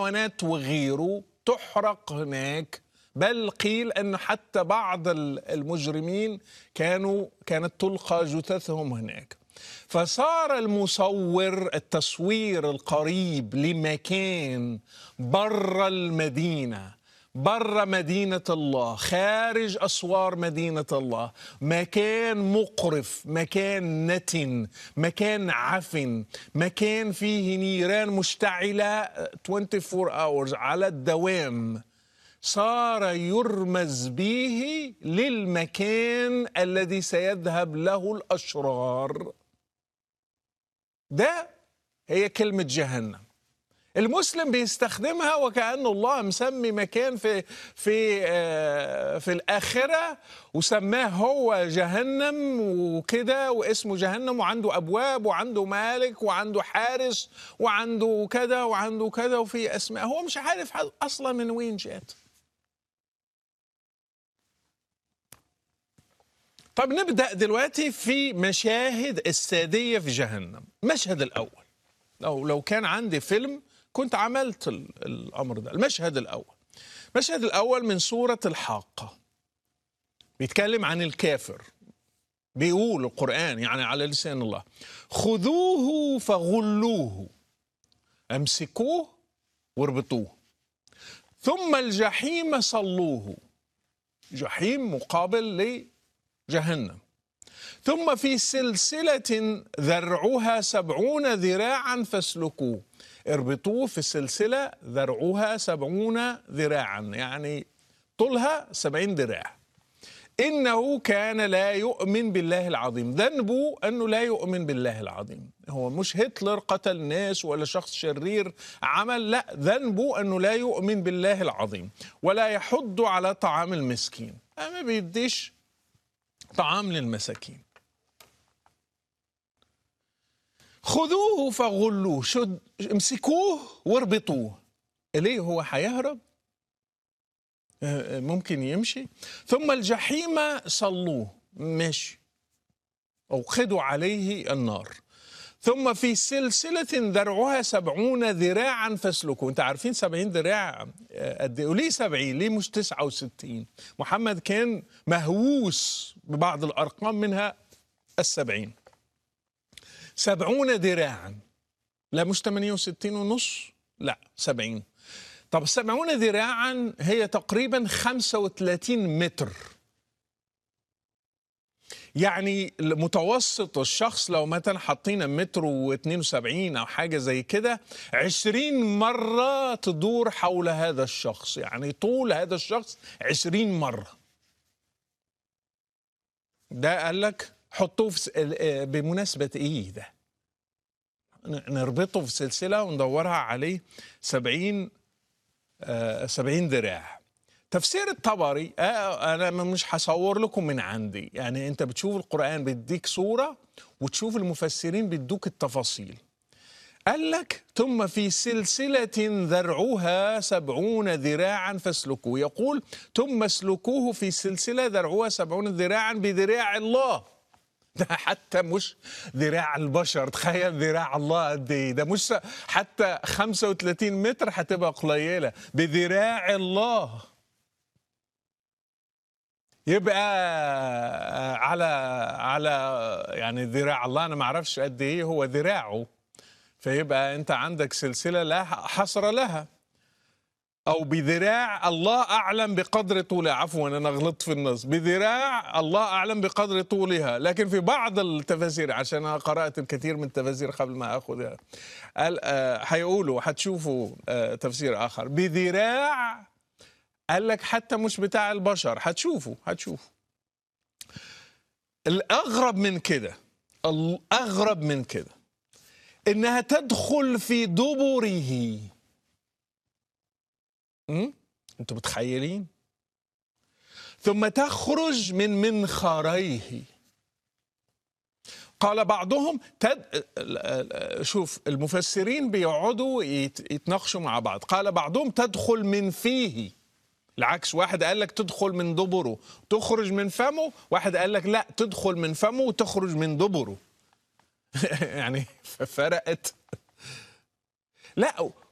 حيوانات وغيره تحرق هناك بل قيل ان حتى بعض ال- المجرمين كانوا كانت تلقى جثثهم هناك فصار المصور التصوير القريب لمكان بر المدينه بر مدينة الله خارج أسوار مدينة الله مكان مقرف مكان نتن مكان عفن مكان فيه نيران مشتعلة 24 hours على الدوام صار يرمز به للمكان الذي سيذهب له الأشرار ده هي كلمة جهنم المسلم بيستخدمها وكأن الله مسمي مكان في في آه، في الآخرة وسماه هو جهنم وكده واسمه جهنم وعنده أبواب وعنده مالك وعنده حارس وعنده كذا وعنده كذا وفي أسماء هو مش عارف أصلا من وين جات طب نبدأ دلوقتي في مشاهد السادية في جهنم المشهد الأول لو لو كان عندي فيلم كنت عملت ال- الامر ده المشهد الاول المشهد الاول من سوره الحاقه بيتكلم عن الكافر بيقول القران يعني على لسان الله خذوه فغلوه امسكوه واربطوه ثم الجحيم صلوه جحيم مقابل لجهنم ثم في سلسلة ذرعها سبعون ذراعا فاسلكوه اربطوه في السلسلة ذرعها سبعون ذراعا يعني طولها سبعين ذراع إنه كان لا يؤمن بالله العظيم ذنبه أنه لا يؤمن بالله العظيم هو مش هتلر قتل ناس ولا شخص شرير عمل لا ذنبه أنه لا يؤمن بالله العظيم ولا يحض على طعام المسكين ما بيديش طعام للمساكين خذوه فغلوه شد امسكوه واربطوه ليه هو هيهرب آه، ممكن يمشي ثم الجحيم صلوه ماشي أوقدوا عليه النار ثم في سلسلة ذرعها سبعون ذراعا فاسلكوا انت عارفين سبعين ذراع آه، قد ايه وليه سبعين ليه مش تسعة وستين محمد كان مهووس ببعض الأرقام منها السبعين سبعون ذراعا لا مش 68 ونص لا 70 طب السبعون ذراعا هي تقريبا 35 متر يعني متوسط الشخص لو مثلا حطينا متر و72 او حاجه زي كده 20 مره تدور حول هذا الشخص يعني طول هذا الشخص 20 مره ده قال لك حطوه في س- آه، بمناسبه ايه ده ن- نربطه في سلسله وندورها عليه 70 آه، 70 ذراع تفسير الطبري آه، انا مش هصور لكم من عندي يعني انت بتشوف القران بيديك صوره وتشوف المفسرين بيدوك التفاصيل قال لك ثم في سلسلة ذرعها سبعون ذراعا فاسلكوه يقول ثم اسلكوه في سلسلة ذرعها سبعون ذراعا بذراع الله ده حتى مش ذراع البشر تخيل ذراع الله قد ايه ده مش حتى 35 متر هتبقى قليله بذراع الله يبقى على على يعني ذراع الله انا ما اعرفش قد ايه هو ذراعه فيبقى انت عندك سلسله لا حصر لها او بذراع الله اعلم بقدر طولها عفوا انا غلطت في النص بذراع الله اعلم بقدر طولها لكن في بعض التفاسير عشان انا قرات الكثير من التفاسير قبل ما اخذها قال آه، هيقولوا هتشوفوا آه، تفسير اخر بذراع قال لك حتى مش بتاع البشر هتشوفوا هتشوفوا الاغرب من كده الاغرب من كده انها تدخل في دبره أم؟ انتوا متخيلين ثم تخرج من منخريه قال بعضهم تد... شوف المفسرين بيقعدوا يت- يتناقشوا مع بعض قال بعضهم تدخل من فيه العكس واحد قال لك تدخل من دبره تخرج من فمه واحد قال لك لا تدخل من فمه وتخرج من دبره يعني فرقت لا